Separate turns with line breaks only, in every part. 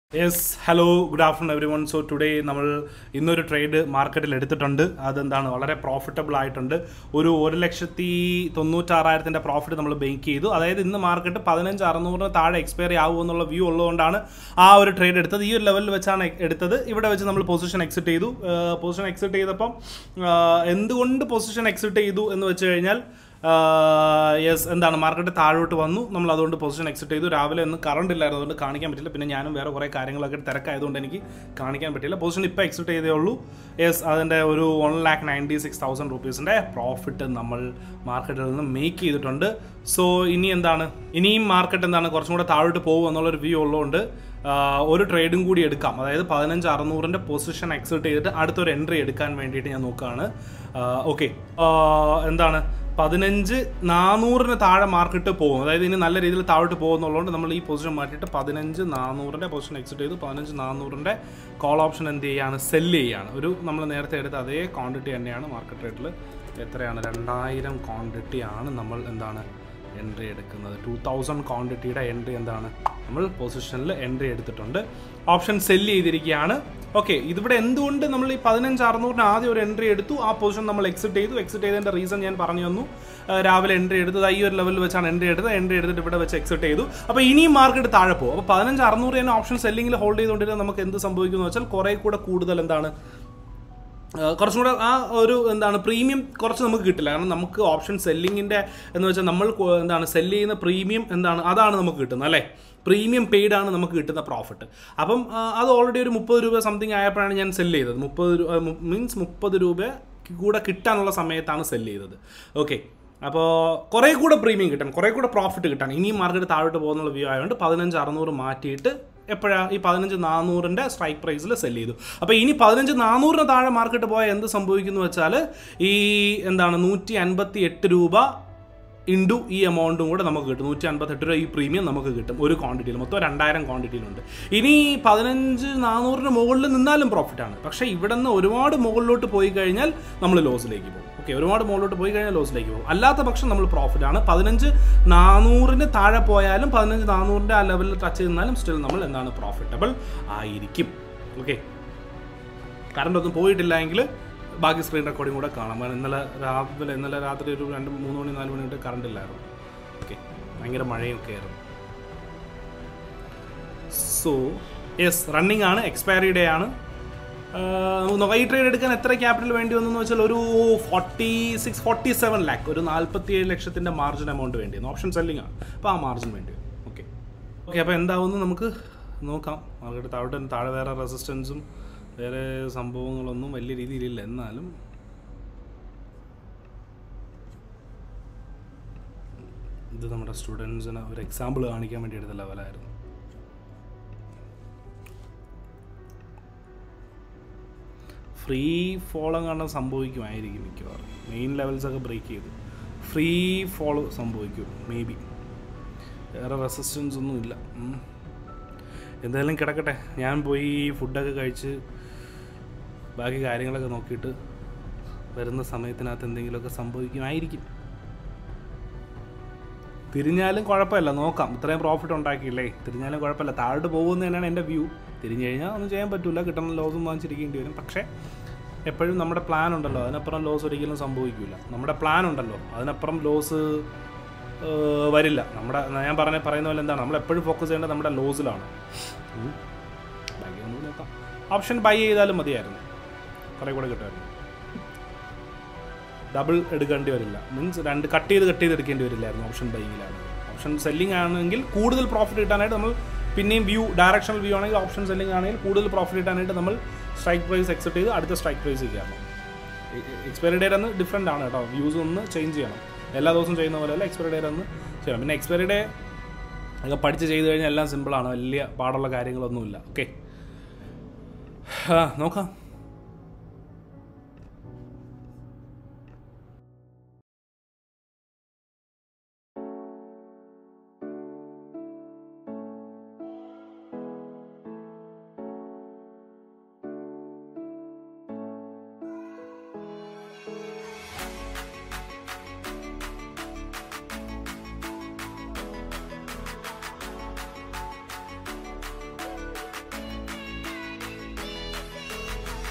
Yes hello good afternoon everyone so today നമ്മൾ ഇന്നൊരു trade മാർക്കറ്റിൽ എടുത്തിട്ടുണ്ട് അതെന്താണ് വളരെ പ്രോഫിറ്റബിൾ ആയിട്ടുണ്ട് ഒരു ഒരു ലക്ഷത്തി തൊണ്ണൂറ്റാറായിരത്തിൻ്റെ പ്രോഫിറ്റ് നമ്മൾ ബേക്ക് ചെയ്തു അതായത് ഇന്ന് മാർക്കറ്റ് പതിനഞ്ച് അറുന്നൂറിന് താഴെ എക്സ്പയറി ആകും എന്നുള്ള വ്യൂ ഉള്ളതുകൊണ്ടാണ് ആ ഒരു ട്രേഡ് എടുത്തത് ഈ ഒരു ലെവലിൽ വെച്ചാണ് എ- എടുത്തത് ഇവിടെ വെച്ച് നമ്മൾ പൊസിഷൻ എക്സിറ്റ് ചെയ്തു പൊസിഷൻ എക്സിറ്റ് ചെയ്തപ്പം ആ, എന്തുകൊണ്ട് പൊസിഷൻ എക്സിറ്റ് ചെയ്തു എന്ന് വെച്ച് കഴിഞ്ഞാൽ യെസ് എന്താണ് മാർക്കറ്റ് താഴോട്ട് വന്നു നമ്മൾ അതുകൊണ്ട് പൊസിഷൻ എക്സിറ്റ് ചെയ്തു രാവിലെ ഒന്നും കറണ്ട് ഇല്ലായിരുന്നു അതുകൊണ്ട് കാണിക്കാൻ പറ്റില്ല പിന്നെ ഞാനും വേറെ കുറേ കാര്യങ്ങളൊക്കെ തിരക്കായതുകൊണ്ട് എനിക്ക് കാണിക്കാൻ പറ്റില്ല പൊസിഷൻ ഇപ്പോൾ എക്സിറ്റ് ചെയ്തേ ഉള്ളൂ യെസ് അതിൻ്റെ ഒരു one lakh ninety six thousand റുപ്പീസിൻ്റെ പ്രോഫിറ്റ് നമ്മൾ മാർക്കറ്റിൽ നിന്ന് മേക്ക് ചെയ്തിട്ടുണ്ട് സോ ഇനി എന്താണ് ഇനിയും മാർക്കറ്റ് എന്താണ് കുറച്ചും കൂടെ താഴോട്ട് പോകും എന്നുള്ളൊരു വ്യൂ ഉള്ളതുകൊണ്ട് ആ, ഒരു ട്രേഡും കൂടി എടുക്കാം അതായത് പതിനഞ്ച് അറുന്നൂറിൻ്റെ പൊസിഷൻ എക്സിറ്റ് ചെയ്തിട്ട് അടുത്തൊരു എൻട്രി എടുക്കാൻ വേണ്ടിയിട്ട് ഞാൻ നോക്കുകയാണ് ഓക്കെ എന്താണ് പതിനഞ്ച് നാനൂറിന് താഴെ മാർക്കറ്റ് പോകും അതായത് ഇനി നല്ല രീതിയിൽ താഴോട്ട് പോകുന്നുള്ളതുകൊണ്ട് നമ്മൾ ഈ പൊസിഷൻ മാറ്റിയിട്ട് പതിനഞ്ച് നാനൂറിൻ്റെ പൊസിഷൻ എക്സിറ്റ് ചെയ്തു പതിനഞ്ച് നാനൂറിൻ്റെ കോൾ ഓപ്ഷൻ എന്ത് ചെയ്യാണ് സെല്ല് ചെയ്യാണ് ഒരു നമ്മൾ നേരത്തെ എടുത്ത അതേ ക്വാണ്ടിറ്റി തന്നെയാണ് മാർക്കറ്റ് റേറ്റിൽ എത്രയാണ് രണ്ടായിരം ക്വാണ്ടിറ്റി ആണ് നമ്മൾ എന്താണ് എൻട്രി എടുക്കുന്നത് ടു തൗസൻഡ് ക്വാണ്ടിറ്റിയുടെ എൻട്രി എന്താണ് നമ്മൾ പൊസിഷനിൽ എൻട്രി എടുത്തിട്ടുണ്ട് ഓപ്ഷൻ സെല്ല് ചെയ്തിരിക്കുകയാണ് ഓക്കെ ഇതിവിടെ എന്തുകൊണ്ട് നമ്മൾ ഈ പതിനഞ്ച് അറുന്നൂറിന് ആദ്യം ഒരു എൻട്രി എടുത്തു ആ പൊസിഷൻ നമ്മൾ എക്സിറ്റ് ചെയ്തു എക്സിറ്റ് ചെയ്തതിൻ്റെ റീസൺ ഞാൻ പറഞ്ഞു തന്നു ആ, രാവിലെ എൻട്രി എടുത്തത് ഈ ഒരു ലെവലിൽ വെച്ചാണ് എൻട്രി എടുത്തത് എൻട്രി എടുത്തിട്ട് ഇവിടെ വെച്ച് എക്സിറ്റ് ചെയ്തു അപ്പോൾ ഇനിയും മാർക്കറ്റ് താഴെ പോകും അപ്പോൾ പതിനഞ്ച് അറുന്നൂറ് തന്നെ ഓപ്ഷൻ സെല്ലിങ്ങിൽ ഹോൾഡ് ചെയ്തുകൊണ്ടിരുന്ന നമുക്ക് എന്ത് സംഭവിക്കുന്നു വെച്ചാൽ കുറേ കൂടെ കൂടുതൽ എന്താണ് ആ, കുറച്ചും കൂടെ ആ ഒരു എന്താണ് പ്രീമിയം കുറച്ച് നമുക്ക് കിട്ടില്ല കാരണം നമുക്ക് ഓപ്ഷൻ സെല്ലിങ്ങിൻ്റെ എന്ന് വെച്ചാൽ നമ്മൾ കൊ- എന്താണ് സെല്ല് ചെയ്യുന്ന പ്രീമിയം എന്താണ് അതാണ് നമുക്ക് കിട്ടുന്നത് അല്ലേ പ്രീമിയം പെയ്ഡ് ആണ് നമുക്ക് കിട്ടുന്ന പ്രോഫിറ്റ് അപ്പം ആ, അത് ഓൾറെഡി ഒരു മുപ്പത് രൂപ സംതിങ് ആയപ്പോഴാണ് ഞാൻ സെല്ല് ചെയ്തത് മുപ്പത് രൂപ മീൻസ് മുപ്പത് രൂപ കൂടെ കിട്ടാനുള്ള സമയത്താണ് സെല്ല് ചെയ്തത് ഓക്കെ അപ്പോൾ കുറേ കൂടെ പ്രീമിയം കിട്ടാൻ കുറേ കൂടെ പ്രോഫിറ്റ് കിട്ടാൻ ഇനിയും മാർക്കറ്റ് താഴോട്ട് പോകുന്നുള്ള വ്യൂ ആയതുകൊണ്ട് പതിനഞ്ച് അറുന്നൂറ് മാറ്റിയിട്ട് എപ്പോഴാണ് ഈ പതിനഞ്ച് നാനൂറിൻ്റെ സ്ട്രൈക്ക് പ്രൈസിൽ സെല് ചെയ്തു അപ്പോൾ ഇനി പതിനഞ്ച് നാനൂറിന് താഴെ മാർക്കറ്റ് പോയാൽ എന്ത് സംഭവിക്കുന്നു വെച്ചാൽ ഈ എന്താണ് നൂറ്റി അൻപത്തി എട്ട് രൂപ ഇൻഡു ഈ എമൗണ്ടും കൂടെ നമുക്ക് കിട്ടും നൂറ്റി അൻപത്തെട്ട് രൂപ ഈ പ്രീമിയം നമുക്ക് കിട്ടും ഒരു ക്വാണ്ടിറ്റിയിൽ മൊത്തം രണ്ടായിരം ക്വാണ്ടിറ്റിയിലുണ്ട് ഇനി പതിനഞ്ച് നാനൂറിന് മുകളിൽ നിന്നാലും പ്രോഫിറ്റാണ് പക്ഷേ ഇവിടെ നിന്ന് ഒരുപാട് മുകളിലോട്ട് പോയി കഴിഞ്ഞാൽ നമ്മൾ ലോസിലേക്ക് പോകും ഓക്കെ ഒരുപാട് മുകളിലോട്ട് പോയി കഴിഞ്ഞാൽ ലോസിലേക്ക് പോകും അല്ലാത്ത പക്ഷം നമ്മൾ പ്രോഫിറ്റ് ആണ് പതിനഞ്ച് നാനൂറിന് താഴെ പോയാലും പതിനഞ്ച് നാനൂറിൻ്റെ ആ ലെവലിൽ ടച്ച് ചെയ്യുന്നാലും സ്റ്റിൽ നമ്മൾ എന്താണ് പ്രോഫിറ്റബിൾ ആയിരിക്കും ഓക്കെ കറണ്ട് ഒന്നും പോയിട്ടില്ല എങ്കിൽ ബാക്കി സ്ക്രീൻ റെക്കോർഡിംഗ് കൂടെ കാണാം കാരണം ഇന്നലെ രാവിലെ ഇന്നലെ രാത്രി ഒരു രണ്ട് മൂന്ന് മണി നാല് മണി തൊട്ട് കറണ്ട് ഇല്ലായിരുന്നു ഓക്കെ ഭയങ്കര മഴയൊക്കെ ആയിരുന്നു സോ യെസ് റണ്ണിങ് ആണ് എക്സ്പയറി ഡേ ആണ് ആഹ് നമുക്ക് നോക്കാം. ഈ ട്രേഡ് എടുക്കാൻ എത്ര ക്യാപിറ്റൽ വേണ്ടി വന്നു വെച്ചാൽ ഒരു forty six forty seven lakh ഒരു നാൽപ്പത്തി ഏഴ് ലക്ഷത്തിൻ്റെ മാർജിൻ എമൗണ്ട് വേണ്ടി വന്നു ഓപ്ഷൻ സെല്ലിംഗ് ആണ് അപ്പോൾ ആ മാർജിൻ വേണ്ടി വരും ഓക്കെ ഓക്കെ അപ്പോൾ എന്താവുമെന്ന് നമുക്ക് നോക്കാം മാർക്കറ്റ് താഴോട്ട് താഴെ വേറെ റെസിസ്റ്റൻസും വേറെ സംഭവങ്ങളൊന്നും വലിയ രീതിയിലില്ല എന്നാലും ഇത് നമ്മുടെ സ്റ്റുഡൻസിന് ഒരു എക്സാമ്പിൾ കാണിക്കാൻ വേണ്ടി എടുത്ത ലെവലായിരുന്നു ഫ്രീ ഫോളം കാണാൻ സംഭവിക്കുമായിരിക്കും മിക്കവാറും മെയിൻ ലെവൽസൊക്കെ ബ്രേക്ക് ചെയ്തു ഫ്രീ ഫോളോ സംഭവിക്കും മേ ബി വേറെ റെസിസ്റ്റൻസ് ഒന്നും ഇല്ല ഉം. എന്തായാലും കിടക്കട്ടെ ഞാൻ പോയി ഫുഡൊക്കെ കഴിച്ച് ബാക്കി കാര്യങ്ങളൊക്കെ നോക്കിയിട്ട് വരുന്ന സമയത്തിനകത്ത് എന്തെങ്കിലുമൊക്കെ സംഭവിക്കുമായിരിക്കും തിരിഞ്ഞാലും കുഴപ്പമില്ല നോക്കാം ഇത്രയും പ്രോഫിറ്റ് ഉണ്ടാക്കിയില്ലേ തിരിഞ്ഞാലും കുഴപ്പമില്ല താഴോട്ട് പോകുമെന്ന് തന്നെയാണ് എൻ്റെ വ്യൂ തിരിഞ്ഞു കഴിഞ്ഞാൽ ഒന്നും ചെയ്യാൻ പറ്റില്ല കിട്ടുന്ന ലോസും വാങ്ങിച്ചിരിക്കേണ്ടി വരും പക്ഷേ എപ്പോഴും നമ്മുടെ പ്ലാൻ ഉണ്ടല്ലോ അതിനപ്പുറം ലോസ് ഒരിക്കലും സംഭവിക്കില്ല നമ്മുടെ പ്ലാൻ ഉണ്ടല്ലോ അതിനപ്പുറം ലോസ് വരില്ല നമ്മുടെ ഞാൻ പറഞ്ഞ പറയുന്ന പോലെ എന്താണ് നമ്മൾ എപ്പോഴും ഫോക്കസ് ചെയ്യേണ്ടത് നമ്മുടെ ലോസിലാണ് ഉം. ബാക്കി ഒന്നും നോക്കാം ഓപ്ഷൻ ബൈ ചെയ്താലും മതിയായിരുന്നു കുറേ കൂടെ കിട്ടുമായിരുന്നു ഡബിൾ എടുക്കേണ്ടി വരില്ല മീൻസ് രണ്ട് കട്ട് ചെയ്ത് കട്ട് ചെയ്ത് എടുക്കേണ്ടി വരില്ലായിരുന്നു ഓപ്ഷൻ ബൈയിലാണ് ഓപ്ഷൻ സെല്ലിംഗ് ആണെങ്കിൽ കൂടുതൽ പ്രോഫിറ്റ് കിട്ടാനായിട്ട് നമ്മൾ പിന്നെയും വ്യൂ ഡയറക്ഷണൽ വ്യൂ ആണെങ്കിൽ ഓപ്ഷൻ സെല്ലിംഗ് ആണെങ്കിൽ കൂടുതൽ പ്രോഫിറ്റ് കിട്ടാനായിട്ട് നമ്മൾ സ്ട്രൈക്ക് പ്രൈസ് എക്സെപ്റ്റ് ചെയ്ത് അടുത്ത സ്ട്രൈക്ക് പ്രൈസ് കയറണം എക്സ്പയറി ഡേറ്റ് അന്ന് ഡിഫറെൻ്റ് ആണ് കേട്ടോ വ്യൂസ് ഒന്ന് ചേഞ്ച് ചെയ്യണം എല്ലാ ദിവസവും ചെയ്യുന്ന പോലെ അല്ല എക്സ്പയറി ഡേറ്റ് ഒന്ന് ചെയ്യണം പിന്നെ എക്സ്പയറി ഡേ ഒക്കെ പഠിച്ച് ചെയ്ത് കഴിഞ്ഞാൽ എല്ലാം സിമ്പിളാണ് വലിയ പാടുള്ള കാര്യങ്ങളൊന്നുമില്ല ഓക്കെ നോക്കാം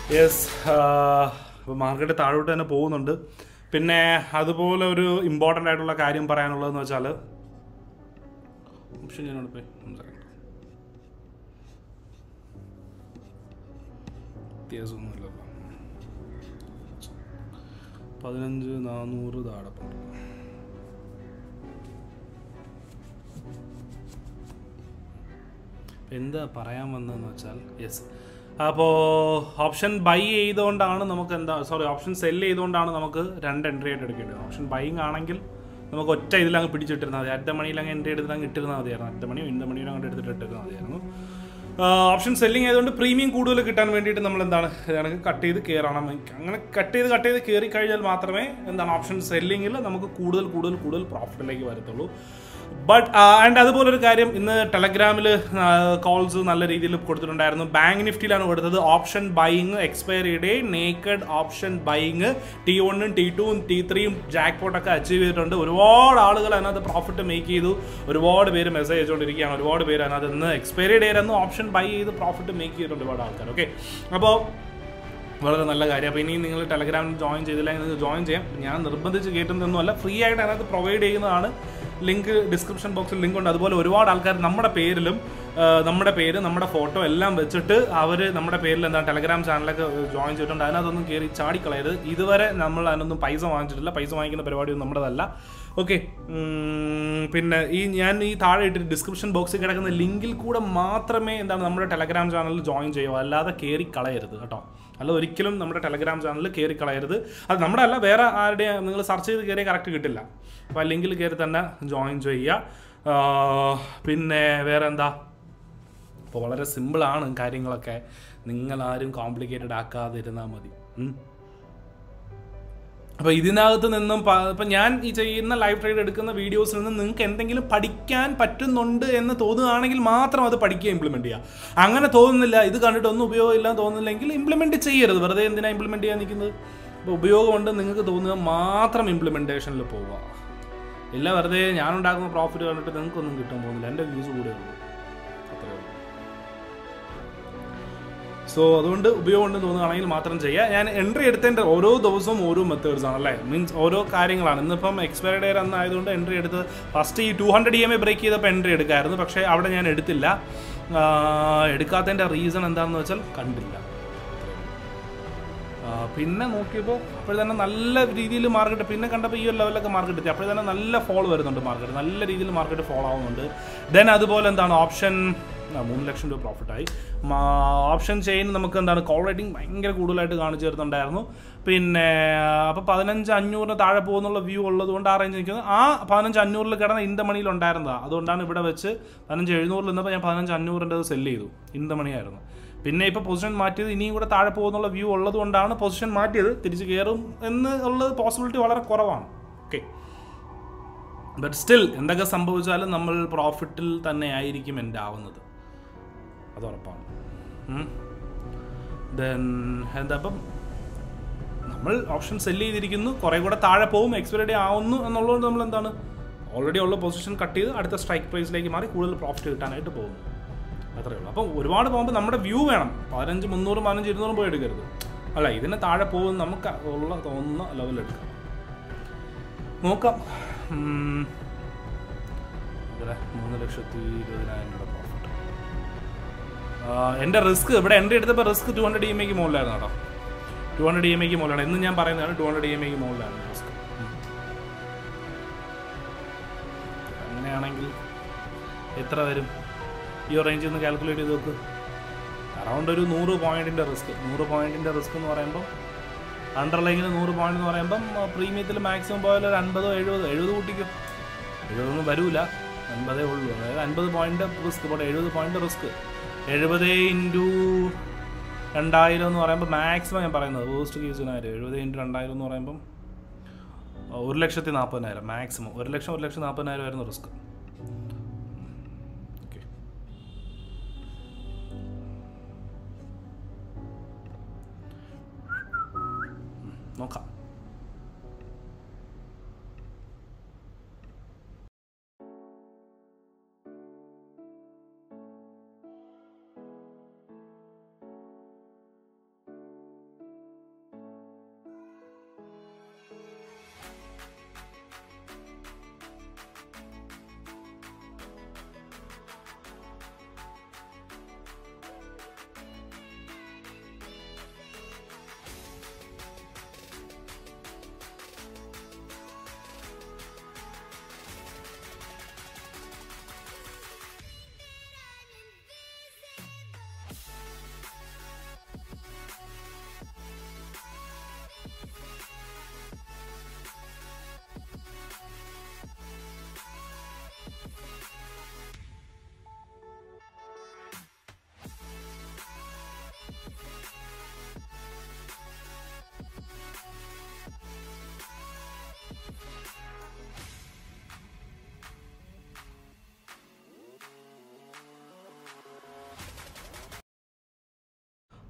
യെസ് മാർക്കറ്റ് താഴോട്ട് തന്നെ പോകുന്നുണ്ട് പിന്നെ അതുപോലെ ഒരു ഇമ്പോർട്ടൻ്റ് ആയിട്ടുള്ള കാര്യം പറയാനുള്ളതെന്ന് വെച്ചാൽ ഓപ്ഷൻ ഞാനോട് പോയി ഒന്ന് second. വ്യത്യാസമൊന്നുമില്ലല്ലോ പതിനഞ്ച് നാനൂറ് താഴെ പോകും എന്താ പറയാൻ വന്നതെന്ന് വെച്ചാൽ യെസ് അപ്പോൾ ഓപ്ഷൻ ബൈ ചെയ്തുകൊണ്ടാണ് നമുക്ക് എന്താ സോറി ഓപ്ഷൻ സെല് ചെയ്തുകൊണ്ടാണ് നമുക്ക് രണ്ട് എൻട്രി ആയിട്ട് എടുക്കേണ്ടത് ഓപ്ഷൻ ബൈങ് ആണെങ്കിൽ നമുക്ക് ഒറ്റ ഇതിലങ്ങ് പിടിച്ചിട്ടിരുന്നാൽ മതി അറ്റ മണിയിൽ അങ്ങ് എൻട്രി എടുത്ത് അങ്ങ് ഇട്ടിരുന്നാൽ മതിയായിരുന്നു അറ്റ മണിയോ ഇന്ന മണിയോ അങ്ങോട്ട് എടുത്തിട്ട് ഇട്ടിരുന്നാൽ മതിയായിരുന്നു ഓപ്ഷൻ സെല്ലിംഗ് ആയതുകൊണ്ട് പ്രീമിയം കൂടുതൽ കിട്ടാൻ വേണ്ടിയിട്ട് നമ്മൾ എന്താണ് ഇതാണെങ്കിൽ കട്ട് ചെയ്ത് കയറണം അങ്ങനെ കട്ട് ചെയ്ത് കട്ട് ചെയ്ത് കയറി കഴിഞ്ഞാൽ മാത്രമേ എന്താണ് ഓപ്ഷൻ സെല്ലിങ്ങിൽ നമുക്ക് കൂടുതൽ കൂടുതൽ കൂടുതൽ പ്രോഫിറ്റിലേക്ക് വരത്തുള്ളൂ ബട്ട് ആൻഡ് അതുപോലെ ഒരു കാര്യം ഇന്ന് ടെലഗ്രാമിൽ കോൾസ് നല്ല രീതിയിൽ കൊടുത്തിട്ടുണ്ടായിരുന്നു ബാങ്ക് നിഫ്റ്റിയിലാണ് കൊടുത്തത് option buying expiry day naked option buying T വണ്ണും ടി ടുവും ടി ത്രീയും ജാക്ക് പോട്ടൊക്കെ അച്ചീവ് ചെയ്തിട്ടുണ്ട് ഒരുപാട് ആളുകൾ അതിനകത്ത് പ്രോഫിറ്റ് മേക്ക് ചെയ്തു ഒരുപാട് പേര് മെസ്സേജ് അയച്ചുകൊണ്ടിരിക്കുകയാണ് ഒരുപാട് പേര് അതിനകത്ത് ഇന്ന് എക്സ്പയറി ഡേ ആയിരുന്നു ഓപ്ഷൻ ബൈ ചെയ്ത് പ്രോഫിറ്റ് മേക്ക് ചെയ്തിട്ടുണ്ട് ഒരുപാട് ആൾക്കാർ ഓക്കെ അപ്പോൾ വളരെ നല്ല കാര്യം അപ്പോൾ ഇനി നിങ്ങൾ ടെലഗ്രാമിൽ ജോയിൻ ചെയ്തില്ലെങ്കിൽ നിങ്ങൾക്ക് ജോയിൻ ചെയ്യാം ഞാൻ നിർബന്ധിച്ച് കയറ്റുന്നതൊന്നുമല്ല ഫ്രീ ആയിട്ട് അതിനകത്ത് പ്രൊവൈഡ് ചെയ്യുന്നതാണ് ലിങ്ക് ഡിസ്ക്രിപ്ഷൻ ബോക്സിൽ ലിങ്ക് ഉണ്ട് അതുപോലെ ഒരുപാട് ആൾക്കാർ നമ്മുടെ പേരിലും ആ, നമ്മുടെ പേര് നമ്മുടെ ഫോട്ടോ എല്ലാം വെച്ചിട്ട് അവർ നമ്മുടെ പേരിൽ എന്താണ് ടെലഗ്രാം ചാനലൊക്കെ ജോയിൻ ചെയ്തിട്ടുണ്ട് അതിനകത്തൊന്നും കയറി ചാടിക്കളയരുത് ഇതുവരെ നമ്മൾ അതിനൊന്നും പൈസ വാങ്ങിച്ചിട്ടില്ല പൈസ വാങ്ങിക്കുന്ന പരിപാടിയൊന്നും നമ്മുടേതല്ല ഓക്കെ പിന്നെ ഈ ഞാൻ ഈ താഴെ ഇട്ടിട്ട് ഡിസ്ക്രിപ്ഷൻ ബോക്സിൽ കിടക്കുന്ന ലിങ്കിൽ കൂടെ മാത്രമേ എന്താണ് നമ്മുടെ ടെലഗ്രാം ചാനലിൽ ജോയിൻ ചെയ്യുക അല്ലാതെ കയറി കളയരുത് കേട്ടോ അല്ല ഒരിക്കലും നമ്മുടെ ടെലഗ്രാം ചാനലിൽ കയറി കളയരുത് അത് നമ്മുടെ അല്ല വേറെ ആരുടെയും നിങ്ങൾ സെർച്ച് ചെയ്ത് കയറിയ കറക്റ്റ് കിട്ടില്ല അപ്പോൾ ആ ലിങ്കിൽ കയറി തന്നെ ജോയിൻ ചെയ്യുക ആ, പിന്നെ വേറെ എന്താ അപ്പോൾ വളരെ സിമ്പിളാണ് കാര്യങ്ങളൊക്കെ നിങ്ങളാരും കോംപ്ലിക്കേറ്റഡ് ആക്കാതിരുന്നാൽ മതി ഉം. അപ്പോൾ ഇതിനകത്ത് നിന്നും പ- ഇപ്പം ഞാൻ ഈ ചെയ്യുന്ന ലൈവ് ട്രേഡ് എടുക്കുന്ന വീഡിയോസിൽ നിന്ന് നിങ്ങൾക്ക് എന്തെങ്കിലും പഠിക്കാൻ പറ്റുന്നുണ്ട് എന്ന് തോന്നുകയാണെങ്കിൽ മാത്രം അത് പഠിക്കുക ഇംപ്ലിമെൻറ്റ് ചെയ്യുക അങ്ങനെ തോന്നുന്നില്ല ഇത് കണ്ടിട്ട് ഒന്നും ഉപയോഗമില്ല തോന്നുന്നില്ലെങ്കിൽ ഇംപ്ലിമെൻറ്റ് ചെയ്യരുത് വെറുതെ എന്തിനാ ഇംപ്ലിമെൻറ്റ് ചെയ്യാൻ നിൽക്കുന്നത് അപ്പോൾ ഉപയോഗമുണ്ട് നിങ്ങൾക്ക് തോന്നുക മാത്രം ഇംപ്ലിമെൻറ്റേഷനിൽ പോവുക ഇല്ല വെറുതെ ഞാനുണ്ടാക്കുന്ന പ്രോഫിറ്റ് കണ്ടിട്ട് നിങ്ങൾക്കൊന്നും കിട്ടാൻ പോകുന്നില്ല എൻ്റെ വ്യൂസ് കൂടെ ഉള്ളൂ അത്രേ ഉള്ളൂ സോ അതുകൊണ്ട് ഉപയോഗമുണ്ടെന്ന് തോന്നുകയാണെങ്കിൽ മാത്രം ചെയ്യുക ഞാൻ എൻട്രി എടുത്തതിൻ്റെ ഓരോ ദിവസവും ഓരോ മെത്തേഡ്സ് ആണ് അല്ലേ മീൻസ് ഓരോ കാര്യങ്ങളാണ് ഇന്നിപ്പം എക്സ്പയറി ഡേ അന്ന് ആയതുകൊണ്ട് എൻട്രി എടുത്ത് ഫസ്റ്റ് ഈ two hundred E M A break ചെയ്തപ്പോൾ എൻട്രി എടുക്കായിരുന്നു പക്ഷേ അവിടെ ഞാൻ എടുത്തില്ല ആ, എടുക്കാത്തതിൻ്റെ റീസൺ എന്താണെന്ന് വെച്ചാൽ കണ്ടില്ല ആ, പിന്നെ നോക്കിയപ്പോൾ അപ്പോൾ തന്നെ നല്ല രീതിയിൽ മാർക്കറ്റ് പിന്നെ കണ്ടപ്പോൾ ഈ ഒരു ലെവലൊക്കെ മാർക്കറ്റ് എത്തി അപ്പോൾ തന്നെ നല്ല ഫോൾ വരുന്നുണ്ട് മാർക്കറ്റ് നല്ല രീതിയിൽ മാർക്കറ്റ് ഫോൾ ആവുന്നുണ്ട് ദെൻ അതുപോലെ എന്താണ് ഓപ്ഷൻ ആ, മൂന്ന് ലക്ഷം രൂപ പ്രോഫിറ്റായി ഓപ്ഷൻ ചെയിൻ നമുക്ക് എന്താണ് കോൾ റേറ്റിംഗ് ഭയങ്കര കൂടുതലായിട്ട് കാണിച്ചു തരുന്നുണ്ടായിരുന്നു പിന്നെ അപ്പോൾ പതിനഞ്ച് അഞ്ഞൂറിന് താഴെ പോകുന്നുള്ള വ്യൂ ഉള്ളത് കൊണ്ട് ആ റേഞ്ച് നിൽക്കുന്നത് ആ പതിനഞ്ച് അഞ്ഞൂറിൽ കിടന്ന ഇന്ത മണിയിൽ ഉണ്ടായിരുന്നതാണ് അതുകൊണ്ടാണ് ഇവിടെ വെച്ച് പതിനഞ്ച് എഴുന്നൂറിൽ നിന്നപ്പോൾ ഞാൻ പതിനഞ്ച് അഞ്ഞൂറിൻ്റെ സെല്ല് ചെയ്തു ഇന്ത മണിയായിരുന്നു പിന്നെ ഇപ്പോൾ പൊസിഷൻ മാറ്റിയത് ഇനിയും കൂടെ താഴെ പോകുന്നുള്ള വ്യൂ ഉള്ളത് കൊണ്ടാണ് പൊസിഷൻ മാറ്റിയത് തിരിച്ച് കയറും എന്ന് ഉള്ളത് പോസിബിലിറ്റി വളരെ കുറവാണ് ഓക്കെ ബട്ട് സ്റ്റിൽ എന്തൊക്കെ സംഭവിച്ചാലും നമ്മൾ പ്രോഫിറ്റിൽ തന്നെ ആയിരിക്കും എൻ്റെ ആവുന്നത് അത് ഉറപ്പാണ് ദെൻ എന്താ അപ്പം നമ്മൾ ഓപ്ഷൻ സെല് ചെയ്തിരിക്കുന്നു കുറേ കൂടെ താഴെ പോകും എക്സ്പയറി ഡേ ആവുന്നു എന്നുള്ളത് നമ്മൾ എന്താണ് ഓൾറെഡി ഉള്ള പൊസിഷൻ കട്ട് ചെയ്ത് അടുത്ത സ്ട്രൈക്ക് പ്രൈസിലേക്ക് മാറി കൂടുതൽ പ്രോഫിറ്റ് കിട്ടാനായിട്ട് പോകുന്നു അത്രയേ ഉള്ളൂ അപ്പം ഒരുപാട് പോകുമ്പോൾ നമ്മുടെ വ്യൂ വേണം പതിനഞ്ച് മുന്നൂറും പതിനഞ്ച് ഇരുന്നൂറും പോയി എടുക്കരുത് അല്ല ഇതിന് താഴെ പോകും നമുക്ക് ഉള്ള തോന്നുന്ന ലെവൽ എടുക്കാം നോക്കാം ഉം. എത്ര? മൂന്ന് ലക്ഷത്തി ഇരുപതിനായിരം രൂപ പ്രോഫിറ്റ് എൻ്റെ റിസ്ക് ഇവിടെ എൻട്രി എടുത്തപ്പോൾ risk two hundred E M ഐക്ക് മുകളിലായിരുന്നു കേട്ടോ ടു ഹൺഡ്രഡ് ഇ എം ഐക്ക് മുകളിലാണ് ഇന്ന് ഞാൻ പറയുന്നതാണ് ടു ഹൺഡ്രഡ് ഇ എം ഐക്ക് മുകളിലാണ് റിസ്ക് അങ്ങനെയാണെങ്കിൽ എത്ര വരും ഈ റേഞ്ചിൽ നിന്ന് കാൽക്കുലേറ്റ് ചെയ്ത് നോക്ക് അറൗണ്ട് ഒരു നൂറ് പോയിന്റിൻ്റെ റിസ്ക് നൂറ് പോയിന്റിൻ്റെ റിസ്ക് എന്ന് പറയുമ്പോൾ അണ്ടർലൈനിൽ നൂറ് പോയിന്റ് എന്ന് പറയുമ്പം പ്രീമിയത്തിൽ മാക്സിമം പോയാൽ ഒരു അൻപതോ എഴുപതോ എഴുപത് കൂട്ടിക്കും എഴുപതൊന്നും വരൂല അൻപതേ ഉള്ളൂ അതായത് അൻപത് പോയിന്റ് റിസ്ക് പോട്ടെ എഴുപത് പോയിന്റ് റിസ്ക് എഴുപത് ഇൻറ്റു രണ്ടായിരം എന്ന് പറയുമ്പോൾ മാക്സിമം ഞാൻ പറയുന്നത് വേസ്റ്റ് കേസിനായിരം എഴുപത് ഇൻറ്റു രണ്ടായിരം എന്ന് പറയുമ്പം ഒരു ലക്ഷത്തി നാൽപ്പതിനായിരം മാക്സിമം ഒരു ലക്ഷം ഒരു ലക്ഷം നാൽപ്പതിനായിരം ആയിരുന്നു റിസ്ക് ഓക്കെ നോക്കാം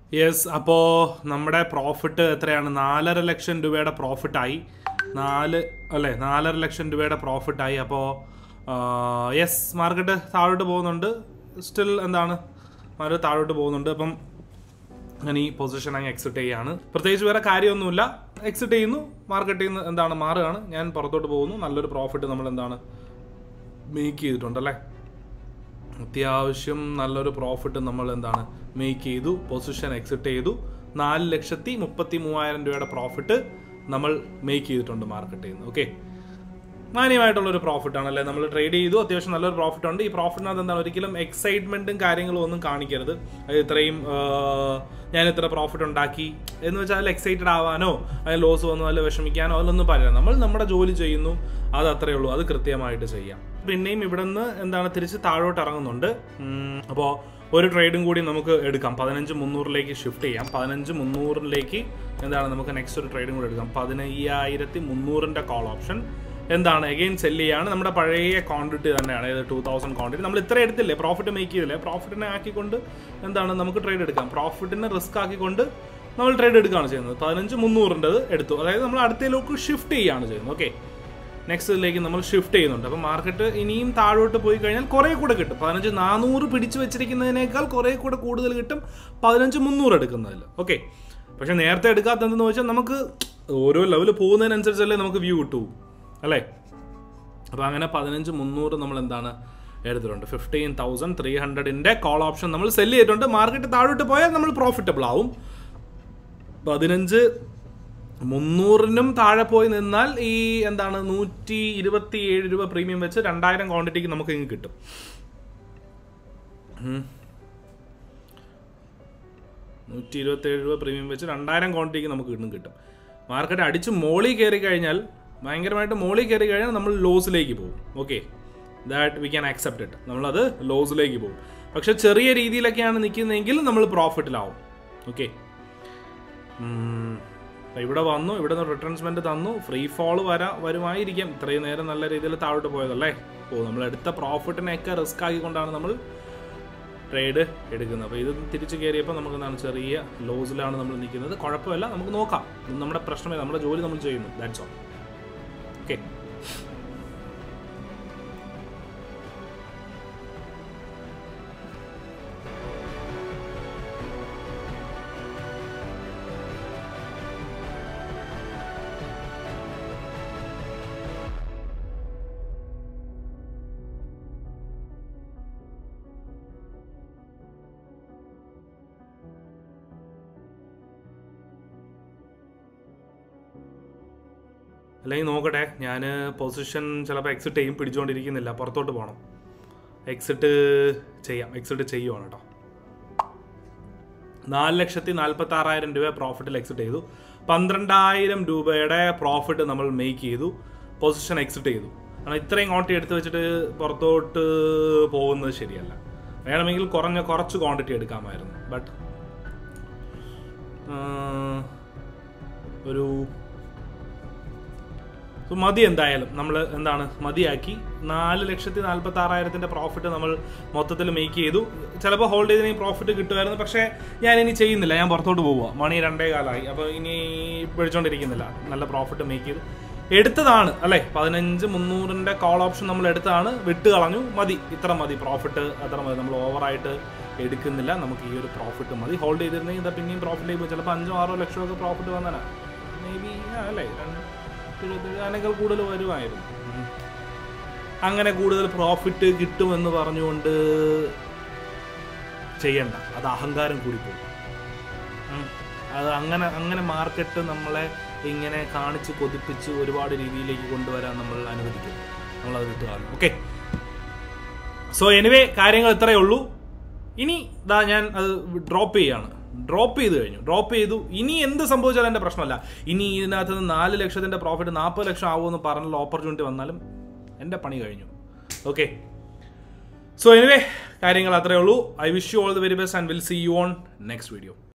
യെസ് അപ്പോൾ നമ്മുടെ പ്രോഫിറ്റ് എത്രയാണ് നാലര ലക്ഷം രൂപയുടെ പ്രോഫിറ്റായി നാല് അല്ലേ നാലര ലക്ഷം രൂപയുടെ പ്രോഫിറ്റായി അപ്പോൾ യെസ് മാർക്കറ്റ് താഴോട്ട് പോകുന്നുണ്ട് സ്റ്റിൽ എന്താണ് മാർക്കറ്റ് താഴോട്ട് പോകുന്നുണ്ട് അപ്പം ഞാൻ ഈ പൊസിഷൻ അങ്ങ് എക്സിറ്റ് ചെയ്യാണ് പ്രത്യേകിച്ച് വേറെ കാര്യമൊന്നുമില്ല എക്സിറ്റ് ചെയ്യുന്നു മാർക്കറ്റിൽ നിന്ന് എന്താണ് മാറുകയാണ് ഞാൻ പുറത്തോട്ട് പോകുന്നു നല്ലൊരു പ്രോഫിറ്റ് നമ്മൾ എന്താണ് മേക്ക് ചെയ്തിട്ടുണ്ട് അല്ലേ അത്യാവശ്യം നല്ലൊരു പ്രോഫിറ്റ് നമ്മൾ എന്താണ് മേക്ക് ചെയ്തു പൊസിഷൻ എക്സിറ്റ് ചെയ്തു നാല് ലക്ഷത്തി മുപ്പത്തി മൂവായിരം രൂപയുടെ പ്രോഫിറ്റ് നമ്മൾ മേക്ക് ചെയ്തിട്ടുണ്ട് മാർക്കറ്റിൽ നിന്ന് ഓക്കെ മാന്യമായിട്ടുള്ളൊരു പ്രോഫിറ്റ് ആണല്ലേ നമ്മൾ ട്രേഡ് ചെയ്തു അത്യാവശ്യം നല്ലൊരു പ്രോഫിറ്റ് ഉണ്ട് ഈ പ്രോഫിറ്റിനകത്ത് എന്താണ് ഒരിക്കലും എക്സൈറ്റ്മെന്റും കാര്യങ്ങളും ഒന്നും കാണിക്കരുത് അത് ഇത്രയും ആ, ഞാൻ ഇത്ര പ്രോഫിറ്റ് ഉണ്ടാക്കി എന്ന് വെച്ചാൽ അതിൽ എക്സൈറ്റഡ് ആവാനോ അതിൽ ലോസ് വന്നു അതിൽ വിഷമിക്കാനോ അതിലൊന്നും പറയാം നമ്മൾ നമ്മുടെ ജോലി ചെയ്യുന്നു അത് അത്രേ ഉള്ളൂ അത് കൃത്യമായിട്ട് ചെയ്യാം പിന്നെയും ഇവിടെ നിന്ന് എന്താണ് തിരിച്ച് താഴോട്ട് ഇറങ്ങുന്നുണ്ട് അപ്പോൾ ഒരു ട്രേഡും കൂടി നമുക്ക് എടുക്കാം പതിനഞ്ച് മുന്നൂറിലേക്ക് ഷിഫ്റ്റ് ചെയ്യാം പതിനഞ്ച് മുന്നൂറിലേക്ക് എന്താണ് നമുക്ക് നെക്സ്റ്റ് ഒരു ട്രേഡും കൂടി എടുക്കാം പതിനയ്യായിരത്തി മുന്നൂറിൻ്റെ കോൾ ഓപ്ഷൻ എന്താണ് എഗെയിൻ സെല്ല് ചെയ്യാണ് നമ്മുടെ പഴയ ക്വാണ്ടിറ്റി തന്നെയാണ് ഇത് ടൂ തൗസൻഡ് ക്വാണ്ടിറ്റി നമ്മൾ ഇത്ര എടുത്തില്ലേ പ്രോഫിറ്റ് മേക്ക് ചെയ്തില്ലേ പ്രോഫിറ്റിനെ ആക്കിക്കൊണ്ട് എന്താണ് നമുക്ക് ട്രേഡ് എടുക്കാം പ്രോഫിറ്റിനെ റിസ്ക് ആക്കിക്കൊണ്ട് നമ്മൾ ട്രേഡ് എടുക്കുകയാണ് ചെയ്യുന്നത് പതിനഞ്ച് മുന്നൂറിൻ്റെത് എടുത്തു അതായത് നമ്മൾ അടുത്തതിലേക്ക് ഷിഫ്റ്റ് ചെയ്യുകയാണ് ചെയ്യുന്നത് ഓക്കെ നെക്സ്റ്റിലേക്ക് നമ്മൾ ഷിഫ്റ്റ് ചെയ്യുന്നുണ്ട് അപ്പോൾ മാർക്കറ്റ് ഇനിയും താഴോട്ട് പോയി കഴിഞ്ഞാൽ കുറേ കൂടെ കിട്ടും പതിനഞ്ച് നാനൂറ് പിടിച്ചു വെച്ചിരിക്കുന്നതിനേക്കാൾ കുറേ കൂടെ കൂടുതൽ കിട്ടും പതിനഞ്ച് മുന്നൂറ് എടുക്കുന്നതിൽ ഓക്കെ പക്ഷെ നേരത്തെ എടുക്കാത്തതെന്ന് വെച്ചാൽ നമുക്ക് ഓരോ ലെവൽ പോകുന്നതിനനുസരിച്ചല്ലേ നമുക്ക് വ്യൂ കിട്ടൂ അല്ലേ അപ്പോൾ അങ്ങനെ പതിനഞ്ച് മുന്നൂറ് നമ്മൾ എന്താണ് എടുത്തിട്ടുണ്ട് ഫിഫ്റ്റീൻ തൗസൻഡ് ത്രീ ഹൺഡ്രഡിൻ്റെ കോൾ ഓപ്ഷൻ നമ്മൾ സെല് ചെയ്തിട്ടുണ്ട് മാർക്കറ്റ് താഴോട്ട് പോയാൽ നമ്മൾ പ്രോഫിറ്റബിൾ ആവും പതിനഞ്ച് മുന്നൂറിനും താഴെ പോയി നിന്നാൽ ഈ എന്താണ് നൂറ്റി ഇരുപത്തി ഏഴ് രൂപ പ്രീമിയം വെച്ച് രണ്ടായിരം ക്വാണ്ടിറ്റിക്ക് നമുക്ക് ഇങ്ങ് കിട്ടും ഉം. നൂറ്റി ഇരുപത്തി ഏഴ് രൂപ പ്രീമിയം വെച്ച് രണ്ടായിരം ക്വാണ്ടിറ്റിക്ക് നമുക്ക് ഇന്നും കിട്ടും മാർക്കറ്റ് അടിച്ച് മോളി കയറി കഴിഞ്ഞാൽ ഭയങ്കരമായിട്ട് മോളി കയറി കഴിഞ്ഞാൽ നമ്മൾ ലോസിലേക്ക് പോകും okay that we can accept it നമ്മളത് ലോസിലേക്ക് പോകും പക്ഷെ ചെറിയ രീതിയിലൊക്കെയാണ് നിൽക്കുന്നതെങ്കിൽ നമ്മൾ പ്രോഫിറ്റിലാവും ഓക്കെ ഇവിടെ വന്നു ഇവിടെ നിന്ന് റിട്ടേൺസ്മെന്റ് തന്നു ഫ്രീ ഫോൾ വരാ വരുമായിരിക്കാം ഇത്രയും നേരം നല്ല രീതിയിൽ താഴോട്ട് പോയതല്ലേ ഓ നമ്മൾ എടുത്ത പ്രോഫിറ്റിനെയൊക്കെ റിസ്ക് ആക്കിക്കൊണ്ടാണ് നമ്മൾ ട്രേഡ് എടുക്കുന്നത് അപ്പോൾ ഇത് തിരിച്ചു കയറിയപ്പോൾ നമുക്ക് എന്താണ് ചെറിയ ലോസിലാണ് നമ്മൾ നിൽക്കുന്നത് കുഴപ്പമില്ല നമുക്ക് നോക്കാം ഇത് നമ്മുടെ പ്രശ്നമേ നമ്മുടെ ജോലി നമ്മൾ ചെയ്യുന്നു ദാറ്റ്സ് ഓൾ ഓക്കെ അല്ലെങ്കിൽ നോക്കട്ടെ ഞാൻ പൊസിഷൻ ചിലപ്പോൾ എക്സിറ്റ് ചെയ്യും പിടിച്ചുകൊണ്ടിരിക്കുന്നില്ല പുറത്തോട്ട് പോകണം എക്സിറ്റ് ചെയ്യാം എക്സിറ്റ് ചെയ്യുവാണ് കേട്ടോ നാല് ലക്ഷത്തി നാൽപ്പത്തി ആറായിരം രൂപ പ്രോഫിറ്റിൽ എക്സിറ്റ് ചെയ്തു പന്ത്രണ്ടായിരം രൂപയുടെ പ്രോഫിറ്റ് നമ്മൾ മേക്ക് ചെയ്തു പൊസിഷൻ എക്സിറ്റ് ചെയ്തു കാരണം ഇത്രയും ക്വാണ്ടിറ്റി എടുത്ത് വെച്ചിട്ട് പുറത്തോട്ട് പോകുന്നത് ശരിയല്ല വേണമെങ്കിൽ കുറഞ്ഞ കുറച്ച് ക്വാണ്ടിറ്റി എടുക്കാമായിരുന്നു ബട്ട് ഒരു സോ മതി എന്തായാലും നമ്മൾ എന്താണ് മതിയാക്കി നാല് ലക്ഷത്തി നാൽപ്പത്തി ആറായിരത്തിൻ്റെ പ്രോഫിറ്റ് നമ്മൾ മൊത്തത്തിൽ മേക്ക് ചെയ്തു ചിലപ്പോൾ ഹോൾഡ് ചെയ്തതിന് പ്രോഫിറ്റ് കിട്ടുമായിരുന്നു പക്ഷേ ഞാൻ ഇനി ചെയ്യുന്നില്ല ഞാൻ പുറത്തോട്ട് പോവുക മണി രണ്ടേ കാലമായി അപ്പോൾ ഇനി പിടിച്ചോണ്ടിരിക്കുന്നില്ല നല്ല പ്രോഫിറ്റ് മേക്ക് ചെയ്തു എടുത്തതാണ് അല്ലേ പതിനഞ്ച് മുന്നൂറിൻ്റെ കോൾ ഓപ്ഷൻ നമ്മൾ എടുത്തതാണ് വിട്ട് കളഞ്ഞു മതി ഇത്ര മതി പ്രോഫിറ്റ് അത്ര മതി നമ്മൾ ഓവറായിട്ട് എടുക്കുന്നില്ല നമുക്ക് ഈ ഒരു പ്രോഫിറ്റ് മതി ഹോൾഡ് ചെയ്തിരുന്നെങ്കിൽ ഇതാ പിന്നെയും പ്രോഫിറ്റ് ചെയ്യുമ്പോൾ ചിലപ്പോൾ അഞ്ചോ ആറോ ലക്ഷമോ ഒക്കെ പ്രോഫിറ്റ് വന്നാലാ മേ ബി അല്ലേ രണ്ട് എഴുപത്തേഴ് അതിനേക്കാൾ കൂടുതൽ വരുമായിരുന്നു ഉം. അങ്ങനെ കൂടുതൽ പ്രോഫിറ്റ് കിട്ടുമെന്ന് പറഞ്ഞുകൊണ്ട് ചെയ്യണ്ട അത് അഹങ്കാരം കൂടി പോകും ഉം. അത് അങ്ങനെ അങ്ങനെ മാർക്കറ്റ് നമ്മളെ ഇങ്ങനെ കാണിച്ച് കൊതിപ്പിച്ച് ഒരുപാട് രീതിയിലേക്ക് കൊണ്ടുവരാൻ നമ്മൾ അനുവദിക്കും നമ്മളത് വിട്ടുകാലം ഓക്കെ സോ എനിവേ കാര്യങ്ങൾ ഇത്രയേ ഉള്ളൂ ഇനി ഇതാ ഞാൻ അത് ഡ്രോപ്പ് ചെയ്യാണ് ഡ്രോപ്പ് ചെയ്ത് കഴിഞ്ഞു ഡ്രോപ്പ് ചെയ്തു ഇനി എന്ത് സംഭവിച്ചാലും എൻ്റെ പ്രശ്നമല്ല ഇനി ഇതിനകത്ത് നിന്ന് നാല് ലക്ഷത്തിൻ്റെ പ്രോഫിറ്റ് നാൽപ്പത് ലക്ഷം ആവുമെന്ന് പറഞ്ഞുള്ള ഓപ്പർച്യൂണിറ്റി വന്നാലും എൻ്റെ പണി കഴിഞ്ഞു ഓക്കെ സോ എനിവേ കാര്യങ്ങൾ അത്രയേ ഉള്ളൂ I wish you all the very best and will see you on next video